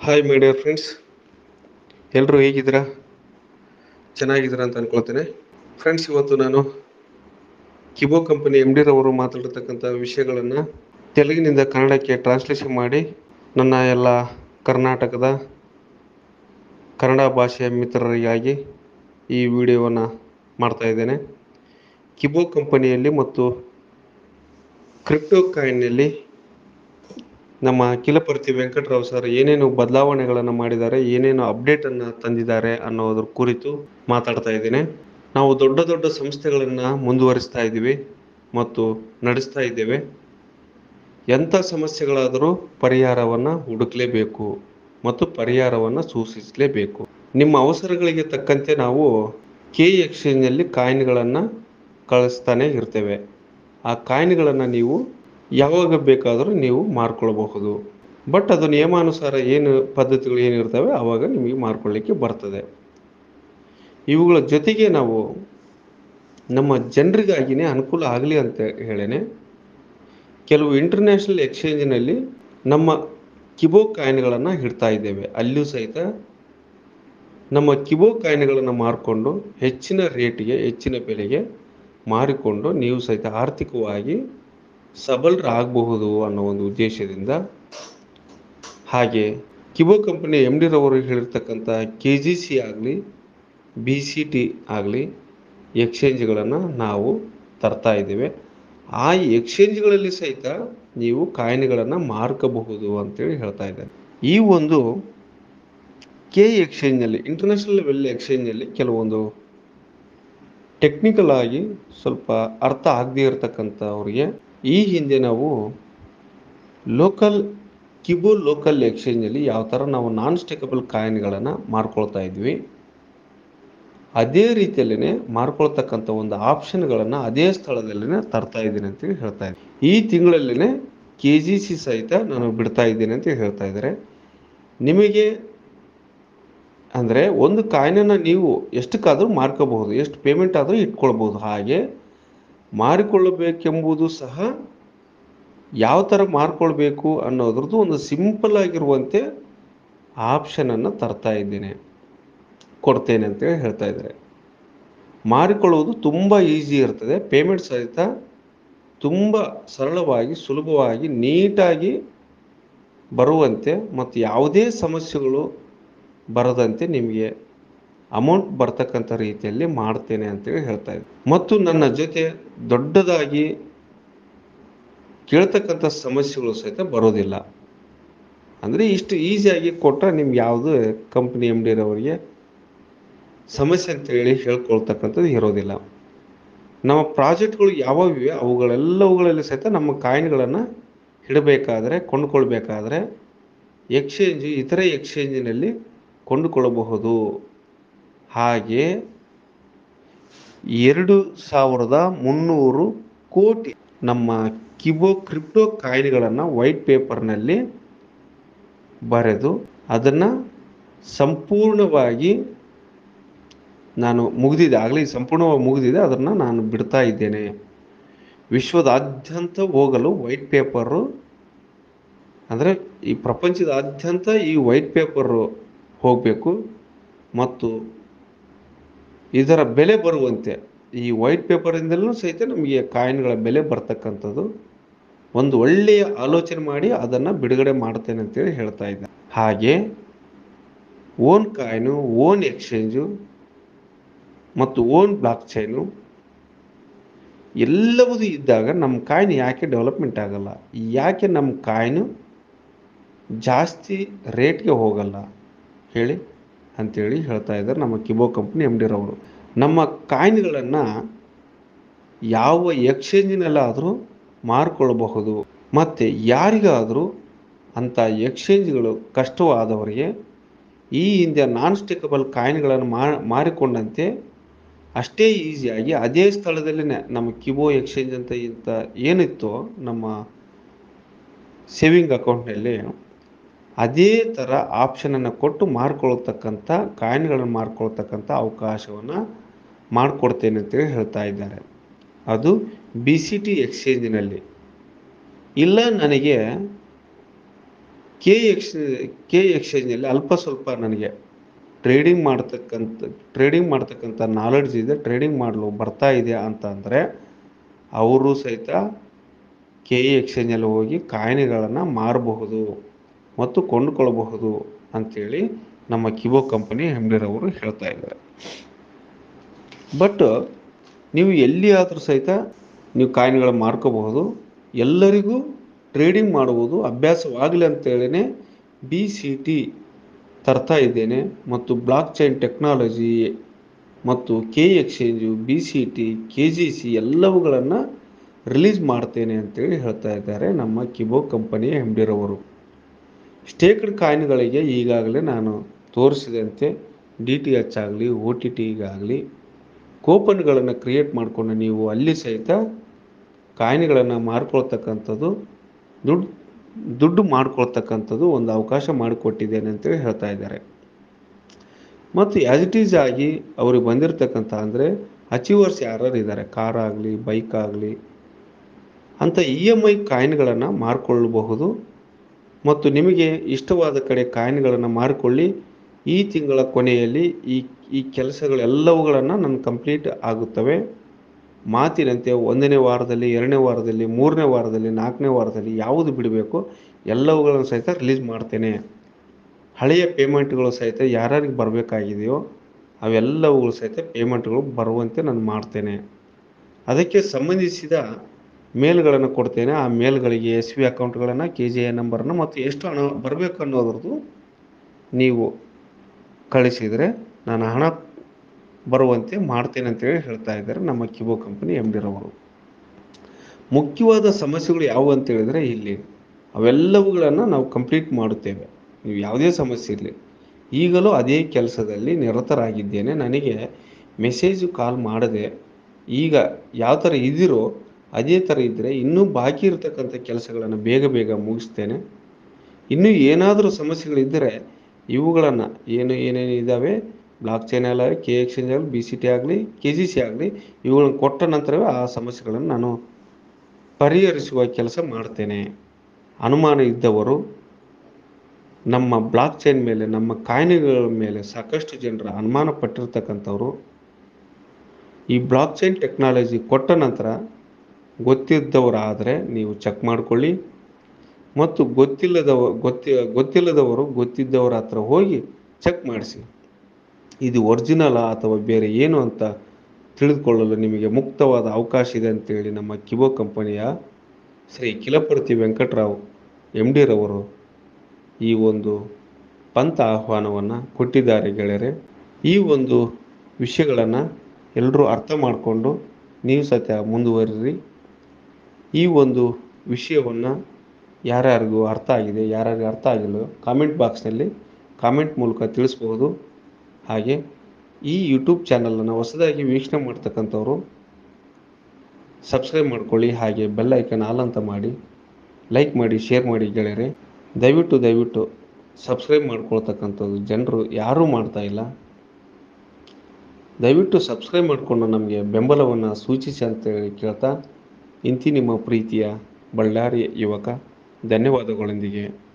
hi my dear friends ಎಲ್ಲರೂ ಹೇಗಿದ್ದೀರಾ ಚೆನ್ನಾಗಿದ್ದೀರಾ ಅಂತ ಅನ್ಕೊಳ್ತೇನೆ ಫ್ರೆಂಡ್ಸ್ ಇವತ್ತು ನಾನು ಕಿಬೋ ಕಂಪನಿ ಎಮ್ ಡಿರವರು ಮಾತಾಡಿರ್ತಕ್ಕಂಥ ವಿಷಯಗಳನ್ನು ತೆಲುಗಿನಿಂದ ಕನ್ನಡಕ್ಕೆ ಟ್ರಾನ್ಸ್ಲೇಷನ್ ಮಾಡಿ ನನ್ನ ಎಲ್ಲ ಕರ್ನಾಟಕದ ಕನ್ನಡ ಭಾಷೆಯ ಮಿತ್ರರಿಗಾಗಿ ಈ ವಿಡಿಯೋವನ್ನು ಮಾಡ್ತಾ ಇದ್ದೇನೆ ಕಿಬೋ ಕಂಪನಿಯಲ್ಲಿ ಮತ್ತು ಕ್ರಿಪ್ಟೋ ಕಾಯಿನ್ನಲ್ಲಿ ನಮ್ಮ ಕಿಲಪರ್ತಿ ವೆಂಕಟರಾವ್ ಸರ್ ಏನೇನು ಬದಲಾವಣೆಗಳನ್ನು ಮಾಡಿದ್ದಾರೆ ಏನೇನು ಅಪ್ಡೇಟನ್ನು ತಂದಿದ್ದಾರೆ ಅನ್ನೋದ್ರ ಕುರಿತು ಮಾತಾಡ್ತಾ ಇದ್ದೇನೆ ನಾವು ದೊಡ್ಡ ದೊಡ್ಡ ಸಂಸ್ಥೆಗಳನ್ನು ಮುಂದುವರಿಸ್ತಾ ಇದ್ದೀವಿ ಮತ್ತು ನಡೆಸ್ತಾ ಇದ್ದೇವೆ ಎಂಥ ಸಮಸ್ಯೆಗಳಾದರೂ ಪರಿಹಾರವನ್ನು ಹುಡುಕಲೇಬೇಕು ಮತ್ತು ಪರಿಹಾರವನ್ನು ಸೂಚಿಸಲೇಬೇಕು ನಿಮ್ಮ ಅವಸರಗಳಿಗೆ ತಕ್ಕಂತೆ ನಾವು ಕೆ ಎಕ್ಸ್ಚೇಂಜಲ್ಲಿ ಕಾಯಿನ್ಗಳನ್ನು ಕಳಿಸ್ತಾನೆ ಇರ್ತೇವೆ ಆ ಕಾಯಿನ್ಗಳನ್ನು ನೀವು ಯಾವಾಗ ಬೇಕಾದರೂ ನೀವು ಮಾರ್ಕೊಳ್ಬಹುದು ಬಟ್ ಅದು ನಿಯಮಾನುಸಾರ ಏನು ಪದ್ಧತಿಗಳು ಏನಿರ್ತವೆ ಆವಾಗ ನಿಮಗೆ ಮಾರ್ಕೊಳ್ಳಿಕ್ಕೆ ಬರ್ತದೆ ಇವುಗಳ ಜೊತೆಗೆ ನಾವು ನಮ್ಮ ಜನರಿಗಾಗಿನೇ ಅನುಕೂಲ ಆಗಲಿ ಅಂತ ಹೇಳೇನೆ ಕೆಲವು ಇಂಟರ್ನ್ಯಾಷನಲ್ ಎಕ್ಸ್ಚೇಂಜಿನಲ್ಲಿ ನಮ್ಮ ಕಿಬೋ ಕಾಯಿನ್ಗಳನ್ನು ಇಡ್ತಾ ಇದ್ದೇವೆ ಅಲ್ಲಿಯೂ ಸಹಿತ ನಮ್ಮ ಕಿಬೋ ಕಾಯಿನ್ಗಳನ್ನು ಮಾರಿಕೊಂಡು ಹೆಚ್ಚಿನ ರೇಟಿಗೆ ಹೆಚ್ಚಿನ ಬೆಲೆಗೆ ಮಾರಿಕೊಂಡು ನೀವು ಸಹಿತ ಆರ್ಥಿಕವಾಗಿ ಸಬಲರಾಗಬಹುದು ಅನ್ನೋ ಒಂದು ಉದ್ದೇಶದಿಂದ ಹಾಗೆ ಕಿಬೋ ಕಂಪನಿ ಎಮ್ ಡಿರವರು ಹೇಳಿರ್ತಕ್ಕಂಥ ಕೆ ಜಿ ಸಿ ಆಗಲಿ ಬಿ ಸಿ ಟಿ ಆಗಲಿ ಎಕ್ಸ್ಚೇಂಜ್ಗಳನ್ನು ನಾವು ತರ್ತಾ ಇದ್ದೇವೆ ಆ ಎಕ್ಸ್ಚೇಂಜ್ಗಳಲ್ಲಿ ಸಹಿತ ನೀವು ಕಾಯಿನ್ಗಳನ್ನು ಮಾರ್ಕಬಹುದು ಅಂತೇಳಿ ಹೇಳ್ತಾ ಇದ್ದಾರೆ ಈ ಒಂದು ಕೆ ಎಕ್ಸ್ಚೇಂಜ್ನಲ್ಲಿ ಇಂಟರ್ನ್ಯಾಷನಲ್ ಲೆವೆಲ್ ಎಕ್ಸ್ಚೇಂಜ್ನಲ್ಲಿ ಕೆಲವೊಂದು ಟೆಕ್ನಿಕಲ್ ಆಗಿ ಸ್ವಲ್ಪ ಅರ್ಥ ಆಗದೇ ಇರತಕ್ಕಂಥವ್ರಿಗೆ ಈ ಹಿಂದೆ ನಾವು ಲೋಕಲ್ ಕಿಬೋ ಲೋಕಲ್ ಎಕ್ಸ್ಚೇಂಜಲ್ಲಿ ಯಾವ ಥರ ನಾವು ನಾನ್ ಸ್ಟೇಕಬಲ್ ಕಾಯಿನ್ಗಳನ್ನು ಮಾರ್ಕೊಳ್ತಾ ಇದ್ವಿ ಅದೇ ರೀತಿಯಲ್ಲೇ ಮಾರ್ಕೊಳ್ತಕ್ಕಂಥ ಒಂದು ಆಪ್ಷನ್ಗಳನ್ನು ಅದೇ ಸ್ಥಳದಲ್ಲೇ ತರ್ತಾ ಇದ್ದೀನಿ ಅಂತ ಹೇಳ್ತಾ ಇದ್ದೀನಿ ಈ ತಿಂಗಳಲ್ಲೇ ಕೆ ಜಿ ಸಿ ಸಹಿತ ನಾನು ಬಿಡ್ತಾ ಇದ್ದೀನಿ ಅಂತ ಹೇಳ್ತಾ ಇದ್ದಾರೆ ನಿಮಗೆ ಅಂದರೆ ಒಂದು ಕಾಯಿನನ್ನು ನೀವು ಎಷ್ಟಕ್ಕಾದರೂ ಮಾರ್ಕೋಬಹುದು ಎಷ್ಟು ಪೇಮೆಂಟ್ ಆದರೂ ಇಟ್ಕೊಳ್ಬೋದು ಹಾಗೆ ಮಾರಿಕೊಳ್ಳಬೇಕೆಂಬುದು ಸಹ ಯಾವ ಥರ ಮಾರ್ಕೊಳ್ಬೇಕು ಅನ್ನೋದ್ರದ್ದು ಒಂದು ಸಿಂಪಲ್ ಆಗಿರುವಂತೆ ಆಪ್ಷನನ್ನು ತರ್ತಾ ಇದ್ದೇನೆ ಕೊಡ್ತೇನೆ ಅಂತೇಳಿ ಹೇಳ್ತಾ ಇದ್ದಾರೆ ಮಾರಿಕೊಳ್ಳುವುದು ತುಂಬ ಈಸಿ ಇರ್ತದೆ ಪೇಮೆಂಟ್ ಸಹಿತ ತುಂಬ ಸರಳವಾಗಿ ಸುಲಭವಾಗಿ ನೀಟಾಗಿ ಬರುವಂತೆ ಮತ್ತು ಯಾವುದೇ ಸಮಸ್ಯೆಗಳು ಬರದಂತೆ ನಿಮಗೆ ಅಮೌಂಟ್ ಬರ್ತಕ್ಕಂಥ ರೀತಿಯಲ್ಲಿ ಮಾಡ್ತೇನೆ ಅಂತೇಳಿ ಹೇಳ್ತಾ ಇದ್ದೆ ಮತ್ತು ನನ್ನ ಜೊತೆ ದೊಡ್ಡದಾಗಿ ಕೇಳ್ತಕ್ಕಂಥ ಸಮಸ್ಯೆಗಳು ಸಹಿತ ಬರೋದಿಲ್ಲ ಅಂದರೆ ಇಷ್ಟು ಈಸಿಯಾಗಿ ಕೊಟ್ಟರೆ ನಿಮ್ಗೆ ಯಾವುದು ಕಂಪ್ನಿ ಎಮ್ ಡಿರವರಿಗೆ ಸಮಸ್ಯೆ ಅಂತೇಳಿ ಹೇಳ್ಕೊಳ್ತಕ್ಕಂಥದ್ದು ಇರೋದಿಲ್ಲ ನಮ್ಮ ಪ್ರಾಜೆಕ್ಟ್ಗಳು ಯಾವಾಗಿವೆ ಅವುಗಳೆಲ್ಲವುಗಳಲ್ಲಿ ಸಹಿತ ನಮ್ಮ ಕಾಯಿನ್ಗಳನ್ನು ಇಡಬೇಕಾದ್ರೆ ಕೊಂಡುಕೊಳ್ಬೇಕಾದ್ರೆ ಎಕ್ಸ್ಚೇಂಜ್ ಇತರೆ ಎಕ್ಸ್ಚೇಂಜಿನಲ್ಲಿ ಕೊಂಡುಕೊಳ್ಳಬಹುದು ಹಾಗೆ ಎರಡು ಸಾವಿರದ ಮುನ್ನೂರು ಕೋಟಿ ನಮ್ಮ ಕಿಬೋ ಕ್ರಿಪ್ಟೋ ಕಾಯಿನ್ಗಳನ್ನು ವೈಟ್ ಪೇಪರ್ನಲ್ಲಿ ಬರೆದು ಅದನ್ನು ಸಂಪೂರ್ಣವಾಗಿ ನಾನು ಮುಗಿದಿದೆ ಆಗಲೇ ಸಂಪೂರ್ಣವಾಗಿ ಮುಗಿದಿದೆ ಅದನ್ನು ನಾನು ಬಿಡ್ತಾ ಇದ್ದೇನೆ ವಿಶ್ವದಾದ್ಯಂತ ಹೋಗಲು ವೈಟ್ ಪೇಪರು ಅಂದರೆ ಈ ಪ್ರಪಂಚದಾದ್ಯಂತ ಈ ವೈಟ್ ಪೇಪರು ಹೋಗಬೇಕು ಮತ್ತು ಇದರ ಬೆಲೆ ಬರುವಂತೆ ಈ ವೈಟ್ ಪೇಪರಿಂದಲೂ ಸಹಿತ ನಮಗೆ ಕಾಯಿನ್ಗಳ ಬೆಲೆ ಬರ್ತಕ್ಕಂಥದ್ದು ಒಂದು ಒಳ್ಳೆಯ ಆಲೋಚನೆ ಮಾಡಿ ಅದನ್ನು ಬಿಡುಗಡೆ ಮಾಡ್ತೇನೆ ಅಂತೇಳಿ ಹೇಳ್ತಾ ಇದ್ದೆ ಹಾಗೆ ಓನ್ ಕಾಯಿನು ಓನ್ ಎಕ್ಸ್ಚೇಂಜು ಮತ್ತು ಓನ್ ಬ್ಲಾಕ್ ಚೈನು ಎಲ್ಲವುದು ಇದ್ದಾಗ ನಮ್ಮ ಕಾಯಿನ್ ಯಾಕೆ ಡೆವಲಪ್ಮೆಂಟ್ ಆಗಲ್ಲ ಯಾಕೆ ನಮ್ಮ ಕಾಯಿನು ಜಾಸ್ತಿ ರೇಟ್ಗೆ ಹೋಗಲ್ಲ ಹೇಳಿ ಅಂತೇಳಿ ಹೇಳ್ತಾ ಇದ್ದಾರೆ ನಮ್ಮ ಕಿಬೋ ಕಂಪ್ನಿ ಎಮ್ ಡಿರವರು ನಮ್ಮ ಕಾಯಿನ್ಗಳನ್ನು ಯಾವ ಎಕ್ಸ್ಚೇಂಜಿನಲ್ಲಾದರೂ ಮಾರಿಕೊಳ್ಳಬಹುದು ಮತ್ತು ಯಾರಿಗಾದರೂ ಅಂಥ ಎಕ್ಸ್ಚೇಂಜ್ಗಳು ಕಷ್ಟವಾದವರಿಗೆ ಈ ಹಿಂದೆ ನಾನ್ ಸ್ಟಿಕಬಲ್ ಕಾಯಿನ್ಗಳನ್ನು ಮಾರಿಕೊಂಡಂತೆ ಅಷ್ಟೇ ಈಸಿಯಾಗಿ ಅದೇ ಸ್ಥಳದಲ್ಲಿ ನಮ್ಮ ಕಿಬೋ ಎಕ್ಸ್ಚೇಂಜ್ ಅಂತ ಇಂಥ ಏನಿತ್ತೋ ನಮ್ಮ ಸೇವಿಂಗ್ ಅಕೌಂಟ್ನಲ್ಲಿ ಅದೇ ಥರ ಆಪ್ಷನನ್ನು ಕೊಟ್ಟು ಮಾರ್ಕೊಳ್ತಕ್ಕಂಥ ಕಾಯಿನ್ಗಳನ್ನು ಮಾರ್ಕೊಳ್ತಕ್ಕಂಥ ಅವಕಾಶವನ್ನು ಮಾಡಿಕೊಡ್ತೇನೆ ಅಂತೇಳಿ ಹೇಳ್ತಾ ಇದ್ದಾರೆ ಅದು ಬಿ ಸಿ ಟಿ ಎಕ್ಸ್ಚೇಂಜಿನಲ್ಲಿ ಇಲ್ಲ ನನಗೆ ಕೆ ಎಕ್ಸ್ ಕೆ ಎಕ್ಸ್ಚೇಂಜಲ್ಲಿ ಅಲ್ಪ ಸ್ವಲ್ಪ ನನಗೆ ಟ್ರೇಡಿಂಗ್ ಮಾಡ್ತಕ್ಕಂಥ ಟ್ರೇಡಿಂಗ್ ಮಾಡ್ತಕ್ಕಂಥ ನಾಲೆಡ್ಜ್ ಇದೆ ಟ್ರೇಡಿಂಗ್ ಮಾಡಲು ಬರ್ತಾ ಇದೆ ಅಂತ ಅಂದರೆ ಅವರು ಸಹಿತ ಕೆ ಇ ಎಕ್ಸ್ಚೇಂಜಲ್ಲಿ ಹೋಗಿ ಕಾಯಿನ್ಗಳನ್ನು ಮಾರಬಹುದು ಮತ್ತು ಕೊಂಡುಕೊಳ್ಳಬಹುದು ಅಂಥೇಳಿ ನಮ್ಮ ಕಿಬೋ ಕಂಪನಿ ಹೆಮ್ಡಿರವರು ಹೇಳ್ತಾ ಇದ್ದಾರೆ ಬಟ್ ನೀವು ಎಲ್ಲಿಯಾದರೂ ಸಹಿತ ನೀವು ಕಾಯಿನ್ಗಳ ಮಾರ್ಕೋಬಹುದು ಎಲ್ಲರಿಗೂ ಟ್ರೇಡಿಂಗ್ ಮಾಡುವುದು ಅಭ್ಯಾಸವಾಗಲಿ ಅಂತೇಳಿನೇ ಬಿ ಸಿ ಟಿ ತರ್ತಾ ಇದ್ದೇನೆ ಮತ್ತು ಬ್ಲಾಕ್ ಚೈನ್ ಟೆಕ್ನಾಲಜಿ ಮತ್ತು K exchange B C T K G C ಎಲ್ಲವುಗಳನ್ನು ರಿಲೀಸ್ ಮಾಡ್ತೇನೆ ಅಂತೇಳಿ ಹೇಳ್ತಾ ಇದ್ದಾರೆ ನಮ್ಮ ಕಿಬೋ ಕಂಪನಿಯ ಹೆಮ್ಡಿರವರು ಸ್ಟೇಕ್ಡ್ ಕಾಯಿನ್ಗಳಿಗೆ ಈಗಾಗಲೇ ನಾನು ತೋರಿಸಿದಂತೆ ಡಿ ಟಿ ಎಚ್ ಆಗಲಿ ಒ ಟಿ ಟಿಗಾಗಲಿ ಕೂಪನ್ಗಳನ್ನು ಕ್ರಿಯೇಟ್ ಮಾಡಿಕೊಂಡು ನೀವು ಅಲ್ಲಿ ಸಹಿತ ಕಾಯಿನ್ಗಳನ್ನು ಮಾರ್ಕೊಳ್ತಕ್ಕಂಥದ್ದು ದುಡ್ಡು ದುಡ್ಡು ಮಾಡ್ಕೊಳ್ತಕ್ಕಂಥದ್ದು ಒಂದು ಅವಕಾಶ ಮಾಡಿಕೊಟ್ಟಿದ್ದೇನೆ ಅಂತೇಳಿ ಹೇಳ್ತಾ ಇದ್ದಾರೆ ಮತ್ತು ಆ್ಯಸ್ ಇಟ್ ಈಸ್ ಆಗಿ ಅವ್ರಿಗೆ ಬಂದಿರತಕ್ಕಂಥ ಅಂದರೆ ಅಚೀವರ್ಸ್ ಯಾರು ಇದ್ದಾರೆ ಕಾರ್ ಆಗಲಿ ಬೈಕ್ ಆಗಲಿ ಅಂಥ ಇ ಎಮ್ ಐ ಕಾಯಿನ್ಗಳನ್ನು ಮಾರಿಕೊಳ್ಳಬಹುದು ಮತ್ತು ನಿಮಗೆ ಇಷ್ಟವಾದ ಕಡೆ ಕಾಯಿನ್ಗಳನ್ನು ಮಾರಿಕೊಳ್ಳಿ ಈ ತಿಂಗಳ ಕೊನೆಯಲ್ಲಿ ಈ ಈ ಕೆಲಸಗಳೆಲ್ಲವುಗಳನ್ನು ನನ್ನ ಕಂಪ್ಲೀಟ್ ಆಗುತ್ತವೆ ಮಾತಿನಂತೆ ಒಂದನೇ ವಾರದಲ್ಲಿ ಎರಡನೇ ವಾರದಲ್ಲಿ ಮೂರನೇ ವಾರದಲ್ಲಿ ನಾಲ್ಕನೇ ವಾರದಲ್ಲಿ ಯಾವುದು ಬಿಡಬೇಕು ಎಲ್ಲವುಗಳನ್ನು ಸಹಿತ ರಿಲೀಸ್ ಮಾಡ್ತೇನೆ ಹಳೆಯ ಪೇಮೆಂಟ್ಗಳು ಸಹಿತ ಯಾರ್ಯಾರಿಗೆ ಬರಬೇಕಾಗಿದೆಯೋ ಅವೆಲ್ಲವುಗಳು ಸಹಿತ ಪೇಮೆಂಟ್ಗಳು ಬರುವಂತೆ ನಾನು ಮಾಡ್ತೇನೆ ಅದಕ್ಕೆ ಸಂಬಂಧಿಸಿದ ಮೇಲ್ಗಳನ್ನು ಕೊಡ್ತೇನೆ ಆ ಮೇಲ್ಗಳಿಗೆ ಎಸ್ ವಿ ಅಕೌಂಟ್ಗಳನ್ನು ಕೆ ಜಿ ಎ ನಂಬರನ್ನು ಮತ್ತು ಎಷ್ಟು ಹಣ ಬರಬೇಕು ಅನ್ನೋದ್ರದ್ದು ನೀವು ಕಳಿಸಿದರೆ ನಾನು ಹಣ ಬರುವಂತೆ ಮಾಡ್ತೇನೆ ಅಂತೇಳಿ ಹೇಳ್ತಾ ಇದ್ದಾರೆ ನಮ್ಮ ಕಿಬೋ ಕಂಪನಿ ಎಮ್ ಡಿರವರು ಮುಖ್ಯವಾದ ಸಮಸ್ಯೆಗಳು ಯಾವುವು ಅಂತ ಹೇಳಿದರೆ ಇಲ್ಲಿ ಅವೆಲ್ಲವುಗಳನ್ನು ನಾವು ಕಂಪ್ಲೀಟ್ ಮಾಡುತ್ತೇವೆ ನೀವು ಯಾವುದೇ ಸಮಸ್ಯೆ ಇರಲಿ ಈಗಲೂ ಅದೇ ಕೆಲಸದಲ್ಲಿ ನಿರತರಾಗಿದ್ದೇನೆ ನನಗೆ ಮೆಸೇಜು ಕಾಲ್ ಮಾಡದೆ ಈಗ ಯಾವ ಥರ ಇದ್ದೀರೋ ಅದೇ ಥರ ಇದ್ದರೆ ಇನ್ನೂ ಬಾಕಿ ಇರತಕ್ಕಂಥ ಕೆಲಸಗಳನ್ನು ಬೇಗ ಬೇಗ ಮುಗಿಸ್ತೇನೆ ಇನ್ನೂ ಏನಾದರೂ ಸಮಸ್ಯೆಗಳಿದ್ದರೆ ಇವುಗಳನ್ನು ಏನು ಏನೇನು ಇದ್ದಾವೆ ಬ್ಲಾಕ್ ಚೈನ್ ಆಗಲಿ ಕೆ ಎಕ್ಸ್ಚೇಂಜ್ ಆಗಲಿ ಬಿ ಸಿ ಟಿ ಆಗಲಿ ಕೆ ಜಿ ಸಿ ಆಗಲಿ ಇವುಗಳನ್ನು ಕೊಟ್ಟ ನಂತರವೇ ಆ ಸಮಸ್ಯೆಗಳನ್ನು ನಾನು ಪರಿಹರಿಸುವ ಕೆಲಸ ಮಾಡ್ತೇನೆ ಅನುಮಾನ ಇದ್ದವರು ನಮ್ಮ ಬ್ಲಾಕ್ ಚೈನ್ ಮೇಲೆ ನಮ್ಮ ಕಾಯಿನೆಗಳ ಮೇಲೆ ಸಾಕಷ್ಟು ಜನರ ಅನುಮಾನ ಪಟ್ಟಿರ್ತಕ್ಕಂಥವ್ರು ಈ ಬ್ಲಾಕ್ ಚೈನ್ ಟೆಕ್ನಾಲಜಿ ಕೊಟ್ಟ ನಂತರ ಗೊತ್ತಿದ್ದವರಾದರೆ ನೀವು ಚೆಕ್ ಮಾಡಿಕೊಳ್ಳಿ ಮತ್ತು ಗೊತ್ತಿಲ್ಲದವ ಗೊತ್ತಿ ಗೊತ್ತಿಲ್ಲದವರು ಗೊತ್ತಿದ್ದವರ ಹತ್ರ ಹೋಗಿ ಚೆಕ್ ಮಾಡಿಸಿ ಇದು ಒರಿಜಿನಲಾ ಅಥವಾ ಬೇರೆ ಏನು ಅಂತ ತಿಳಿದುಕೊಳ್ಳಲು ನಿಮಗೆ ಮುಕ್ತವಾದ ಅವಕಾಶ ಇದೆ ಅಂತೇಳಿ ನಮ್ಮ ಕಿಬೋ ಕಂಪನಿಯ ಶ್ರೀ ಕಿಲಪರ್ತಿ ವೆಂಕಟರಾವ್ ಎಮ್ ಡಿರವರು ಈ ಒಂದು ಪಂಥ ಆಹ್ವಾನವನ್ನು ಕೊಟ್ಟಿದ್ದಾರೆ ಗೆಳೆಯರೆ ಈ ಒಂದು ವಿಷಯಗಳನ್ನು ಎಲ್ಲರೂ ಅರ್ಥ ಮಾಡಿಕೊಂಡು ನೀವು ಸತ್ಯ ಮುಂದುವರಿರಿ ಈ ಒಂದು ವಿಷಯವನ್ನು ಯಾರ್ಯಾರಿಗೂ ಅರ್ಥ ಆಗಿದೆ ಯಾರ್ಯಾರಿಗೆ ಅರ್ಥ ಆಗಿಲ್ಲ ಕಾಮೆಂಟ್ ಬಾಕ್ಸ್ನಲ್ಲಿ ಕಾಮೆಂಟ್ ಮೂಲಕ ತಿಳಿಸ್ಬೋದು ಹಾಗೆ ಈ ಯೂಟ್ಯೂಬ್ ಚಾನಲನ್ನು ಹೊಸದಾಗಿ ವೀಕ್ಷಣೆ ಮಾಡ್ತಕ್ಕಂಥವ್ರು ಸಬ್ಸ್ಕ್ರೈಬ್ ಮಾಡ್ಕೊಳ್ಳಿ ಹಾಗೆ ಬೆಲ್ ಐಕನ್ ಆಲ್ ಅಂತ ಮಾಡಿ ಲೈಕ್ ಮಾಡಿ ಶೇರ್ ಮಾಡಿ ಗೆಳೆಯರೆ ದಯವಿಟ್ಟು ದಯವಿಟ್ಟು ಸಬ್ಸ್ಕ್ರೈಬ್ ಮಾಡ್ಕೊಳ್ತಕ್ಕಂಥದ್ದು ಜನರು ಯಾರೂ ಮಾಡ್ತಾ ಇಲ್ಲ ದಯವಿಟ್ಟು ಸಬ್ಸ್ಕ್ರೈಬ್ ಮಾಡಿಕೊಂಡು ನಮಗೆ ಬೆಂಬಲವನ್ನು ಸೂಚಿಸಿ ಅಂತೇಳಿ ಕೇಳ್ತಾ ಇಂತಿ ನಿಮ್ಮ ಪ್ರೀತಿಯ ಬಳ್ಳಾರಿ ಯುವಕ ಧನ್ಯವಾದಗಳೊಂದಿಗೆ